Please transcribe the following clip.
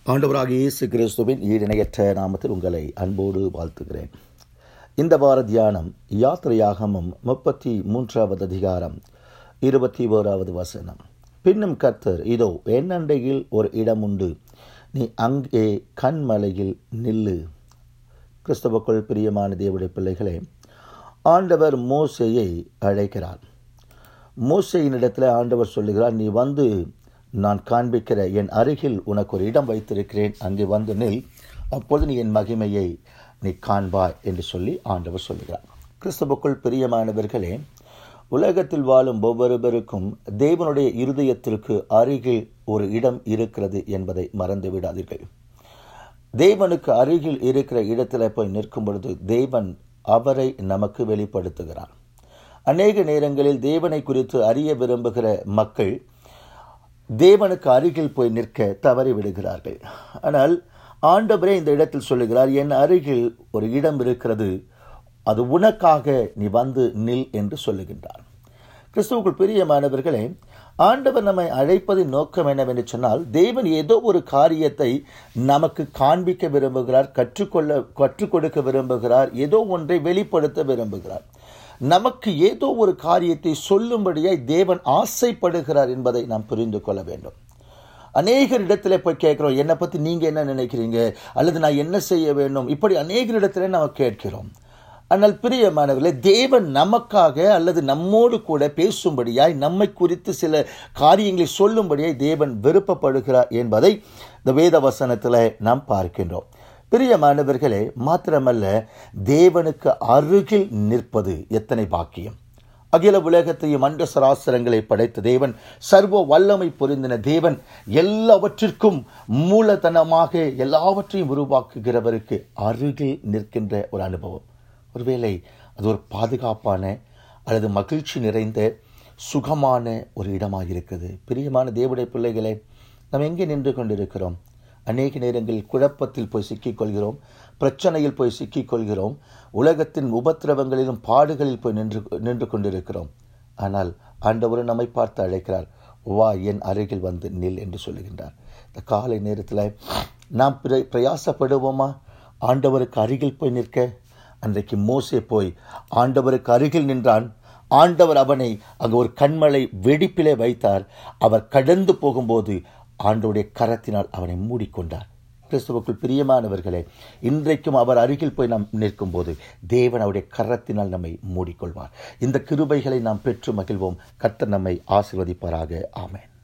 ஆண்டவராகிய இயேசு கிறிஸ்துவின் ஈடிணையற்ற நாமத்தில் உங்களை அன்போடு வாழ்த்துகிறேன் இந்த வார தியானம் யாத்திரையாகமும் முப்பத்தி மூன்றாவது அதிகாரம் இருபத்தி ஓராவது வசனம் பின்னும் கர்த்தர் இதோ என்னண்டையில் ஒரு இடம் உண்டு நீ அங்கே கண்மலையில் நில்லு கிறிஸ்தவக்குள் பிரியமான தேவடைய பிள்ளைகளே ஆண்டவர் மோசையை அழைக்கிறார் மோசையின் இடத்துல ஆண்டவர் சொல்லுகிறார் நீ வந்து நான் காண்பிக்கிற என் அருகில் உனக்கு ஒரு இடம் வைத்திருக்கிறேன் அங்கே வந்து நில் அப்பொழுது நீ என் மகிமையை நீ காண்பாய் என்று சொல்லி ஆண்டவர் சொல்லுகிறார் கிறிஸ்தவுக்குள் பிரியமானவர்களே உலகத்தில் வாழும் ஒவ்வொருவருக்கும் தேவனுடைய இருதயத்திற்கு அருகில் ஒரு இடம் இருக்கிறது என்பதை மறந்து விடாதீர்கள் தேவனுக்கு அருகில் இருக்கிற இடத்துல போய் நிற்கும் பொழுது தேவன் அவரை நமக்கு வெளிப்படுத்துகிறார் அநேக நேரங்களில் தேவனை குறித்து அறிய விரும்புகிற மக்கள் தேவனுக்கு அருகில் போய் நிற்க தவறி விடுகிறார்கள் ஆனால் ஆண்டவரே இந்த இடத்தில் சொல்லுகிறார் என் அருகில் ஒரு இடம் இருக்கிறது அது உனக்காக நீ வந்து நில் என்று சொல்லுகின்றார் கிறிஸ்துவுக்குள் பிரியமானவர்களே ஆண்டவர் நம்மை அழைப்பதின் நோக்கம் என்னவென்று சொன்னால் தேவன் ஏதோ ஒரு காரியத்தை நமக்கு காண்பிக்க விரும்புகிறார் கற்றுக்கொள்ள கற்றுக் கொடுக்க விரும்புகிறார் ஏதோ ஒன்றை வெளிப்படுத்த விரும்புகிறார் நமக்கு ஏதோ ஒரு காரியத்தை சொல்லும்படியாய் தேவன் ஆசைப்படுகிறார் என்பதை நாம் புரிந்து கொள்ள வேண்டும் அநேகர் இடத்துல போய் கேட்கிறோம் என்னை பற்றி நீங்கள் என்ன நினைக்கிறீங்க அல்லது நான் என்ன செய்ய வேண்டும் இப்படி அநேகர் இடத்துல நம்ம கேட்கிறோம் ஆனால் பிரியமானவர்களே தேவன் நமக்காக அல்லது நம்மோடு கூட பேசும்படியாய் நம்மை குறித்து சில காரியங்களை சொல்லும்படியாய் தேவன் விருப்பப்படுகிறார் என்பதை இந்த வேத வசனத்தில் நாம் பார்க்கின்றோம் பிரியமானவர்களே மாத்திரமல்ல தேவனுக்கு அருகில் நிற்பது எத்தனை பாக்கியம் அகில உலகத்தையும் அண்ட சராசரங்களை படைத்த தேவன் சர்வ வல்லமை பொருந்தின தேவன் எல்லாவற்றிற்கும் மூலதனமாக எல்லாவற்றையும் உருவாக்குகிறவருக்கு அருகில் நிற்கின்ற ஒரு அனுபவம் ஒருவேளை அது ஒரு பாதுகாப்பான அல்லது மகிழ்ச்சி நிறைந்த சுகமான ஒரு இடமாக இருக்குது பிரியமான தேவடைய பிள்ளைகளை நாம் எங்கே நின்று கொண்டிருக்கிறோம் அநேக நேரங்களில் குழப்பத்தில் போய் சிக்கிக்கொள்கிறோம் பிரச்சனையில் போய் சிக்கிக்கொள்கிறோம் உலகத்தின் உபத்திரவங்களிலும் பாடுகளில் போய் நின்று நின்று கொண்டிருக்கிறோம் ஆனால் ஆண்டவர் நம்மை பார்த்து அழைக்கிறார் வா என் அருகில் வந்து நில் என்று சொல்லுகின்றார் இந்த காலை நேரத்தில் நாம் பிரயாசப்படுவோமா ஆண்டவருக்கு அருகில் போய் நிற்க அன்றைக்கு மோசே போய் ஆண்டவருக்கு அருகில் நின்றான் ஆண்டவர் அவனை அங்கு ஒரு கண்மலை வெடிப்பிலே வைத்தார் அவர் கடந்து போகும்போது ஆண்டோடைய கரத்தினால் அவனை மூடிக்கொண்டார் கிறிஸ்துவுக்குள் பிரியமானவர்களே இன்றைக்கும் அவர் அருகில் போய் நாம் நிற்கும் போது தேவன் அவருடைய கரத்தினால் நம்மை மூடிக்கொள்வார் இந்த கிருபைகளை நாம் பெற்று மகிழ்வோம் கர்த்தர் நம்மை ஆசிர்வதிப்பாராக ஆமேன்